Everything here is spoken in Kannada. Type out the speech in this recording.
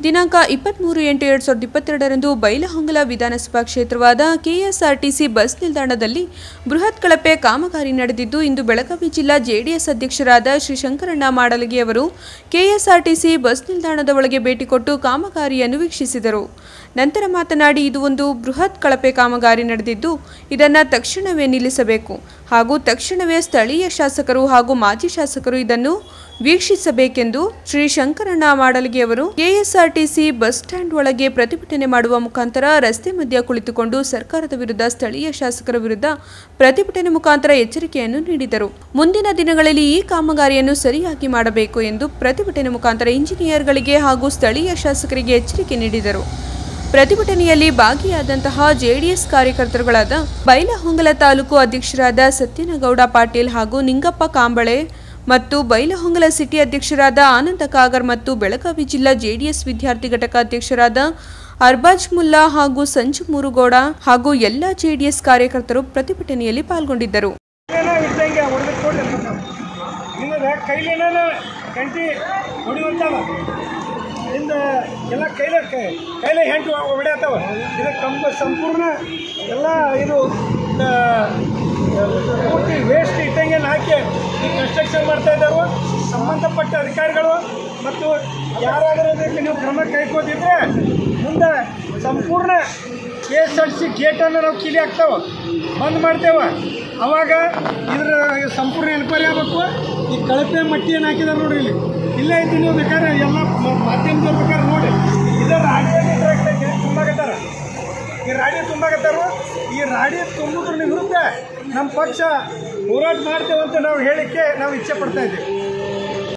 ದಿನಾಂಕ ಇಪ್ಪತ್ತ್ಮೂರು ಎಂಟು ಎರಡು ಸಾವಿರದ ಇಪ್ಪತ್ತೆರಡರಂದು ಬೈಲಹೊಂಗಲ ವಿಧಾನಸಭಾ ಕ್ಷೇತ್ರವಾದ ಕೆಎಸ್ಆರ್ಟಿಸಿ ಬಸ್ ನಿಲ್ದಾಣದಲ್ಲಿ ಬೃಹತ್ ಕಳಪೆ ಕಾಮಗಾರಿ ನಡೆದಿದ್ದು ಇಂದು ಬೆಳಗಾವಿ ಜಿಲ್ಲಾ ಜೆಡಿಎಸ್ ಅಧ್ಯಕ್ಷರಾದ ಶ್ರೀ ಶಂಕರಣ್ಣ ಮಾಡಲಗಿ ಅವರು ಕೆಎಸ್ಆರ್ಟಿಸಿ ಬಸ್ ನಿಲ್ದಾಣದ ಒಳಗೆ ಭೇಟಿ ಕೊಟ್ಟು ಕಾಮಗಾರಿಯನ್ನು ವೀಕ್ಷಿಸಿದರು ನಂತರ ಮಾತನಾಡಿ ಇದು ಒಂದು ಬೃಹತ್ ಕಳಪೆ ಕಾಮಗಾರಿ ನಡೆದಿದ್ದು ಇದನ್ನು ತಕ್ಷಣವೇ ನಿಲ್ಲಿಸಬೇಕು ಹಾಗೂ ತಕ್ಷಣವೇ ಸ್ಥಳೀಯ ಶಾಸಕರು ಹಾಗೂ ಮಾಜಿ ಶಾಸಕರು ಇದನ್ನು ವೀಕ್ಷಿಸಬೇಕೆಂದು ಶ್ರೀ ಶಂಕರಣ್ಣ ಮಾಡಲಗಿ ಅವರು ಕೆಎಸ್ಆರ್ಟಿಸಿ ಬಸ್ ಸ್ಟ್ಯಾಂಡ್ ಒಳಗೆ ಪ್ರತಿಭಟನೆ ಮಾಡುವ ಮುಖಾಂತರ ರಸ್ತೆ ಮಧ್ಯ ಕುಳಿತುಕೊಂಡು ಸರ್ಕಾರದ ವಿರುದ್ಧ ಸ್ಥಳೀಯ ಶಾಸಕರ ವಿರುದ್ಧ ಪ್ರತಿಭಟನೆ ಮುಖಾಂತರ ಎಚ್ಚರಿಕೆಯನ್ನು ನೀಡಿದರು ಮುಂದಿನ ದಿನಗಳಲ್ಲಿ ಈ ಕಾಮಗಾರಿಯನ್ನು ಸರಿಯಾಗಿ ಮಾಡಬೇಕು ಎಂದು ಪ್ರತಿಭಟನೆ ಮುಖಾಂತರ ಇಂಜಿನಿಯರ್ಗಳಿಗೆ ಹಾಗೂ ಸ್ಥಳೀಯ ಶಾಸಕರಿಗೆ ಎಚ್ಚರಿಕೆ ನೀಡಿದರು ಪ್ರತಿಭಟನೆಯಲ್ಲಿ ಭಾಗಿಯಾದಂತಹ ಜೆಡಿಎಸ್ ಕಾರ್ಯಕರ್ತರುಗಳಾದ ಬೈಲಹೊಂಗಲ ತಾಲೂಕು ಅಧ್ಯಕ್ಷರಾದ ಸತ್ಯನಗೌಡ ಪಾಟೀಲ್ ಹಾಗೂ ನಿಂಗಪ್ಪ ಕಾಂಬಳೆ ಮತ್ತು ಬೈಲಹೊಂಗಲ ಸಿಟಿ ಅಧ್ಯಕ್ಷರಾದ ಆನಂದ ಕಾಗರ್ ಮತ್ತು ಬೆಳಗಾವಿ ಜಿಲ್ಲಾ ಜೆಡಿಎಸ್ ವಿದ್ಯಾರ್ಥಿ ಘಟಕ ಅಧ್ಯಕ್ಷರಾದ ಅರ್ಬಾಜ್ ಮುಲ್ಲಾ ಹಾಗೂ ಸಂಜು ಮುರುಗೌಡ ಹಾಗೂ ಎಲ್ಲ ಜೆಡಿಎಸ್ ಕಾರ್ಯಕರ್ತರು ಪ್ರತಿಭಟನೆಯಲ್ಲಿ ಪಾಲ್ಗೊಂಡಿದ್ದರು ಏನೋ ಇದ್ದಂಗೆ ಹೊಡೆದು ಕೊಡ್ರಿ ನಿಮಗೆ ಕೈಲೇನ ಗಂಟಿ ಹೊಡಿವಂತಾವ ಇಂದ ಎಲ್ಲ ಕೈಲ ಕೈ- ಕೈಲೇ ಹೆಂಟು ಹೊಡೆಯತ್ತಾವ ಇದು ಕಂಪ ಸಂಪೂರ್ಣ ಎಲ್ಲ ಇದು ಆ, ಪೂರ್ತಿ ವೇಸ್ಟ್ ಇಟ್ಟಂಗೆ ಹಾಕಿ ಈ ಕನ್ಸ್ಟ್ರಕ್ಷನ್ ಮಾಡ್ತಾ ಇದ್ದಾವೆ ಸಂಬಂಧಪಟ್ಟ ಅಧಿಕಾರಿಗಳು ಮತ್ತು ಯಾರಾದರೂ ಇದಕ್ಕೆ ನೀವು ಕ್ರಮ ಕೈಗೊಂಡಿದ್ರೆ ಮುಂದೆ ಸಂಪೂರ್ಣ ಕೆ ಎಸ್ ಆರ್ ಸಿ ಗೇಟನ್ನು ನಾವು ಕೀಲಿ ಹಾಕ್ತಾವೆ ಬಂದ್ ಮಾಡ್ತೇವೆ ಅವಾಗ ಇದ್ರ ಸಂಪೂರ್ಣ ಎನ್ಕ್ವೈರಿ ಆಗಬೇಕು ಈ ಕಳಪೆ ಮಟ್ಟಿ ಏನು ಹಾಕಿದಾರೆ ನೋಡ್ರಿ ಇಲ್ಲಿ ಇಲ್ಲೇ ಐತಿ ನೀವು ಬೇಕಾದ್ರೆ ಎಲ್ಲ ಮ- ಮಾಧ್ಯಮದವ್ರು ಬೇಕಾದ್ರೆ ನೋಡಿ ಇದೇ ರಾಡಿಯಲ್ಲಿ ತುಂಬಾಕತ್ತಾರ ಈ ರಾಡಿ ತುಂಬಾಕತ್ತಾರು ಈ ರಾಡಿ ತುಂಬುದ್ರ ವಿರುದ್ಧ ನಮ್ಮ ಪಕ್ಷ ಹೋರಾಟ ಮಾಡ್ತೇವೆ ಅಂತ ನಾವು ಹೇಳಿಕ್ಕೆ ನಾವು ಇಚ್ಛೆ ಪಡ್ತಾ ಇದ್ದೀವಿ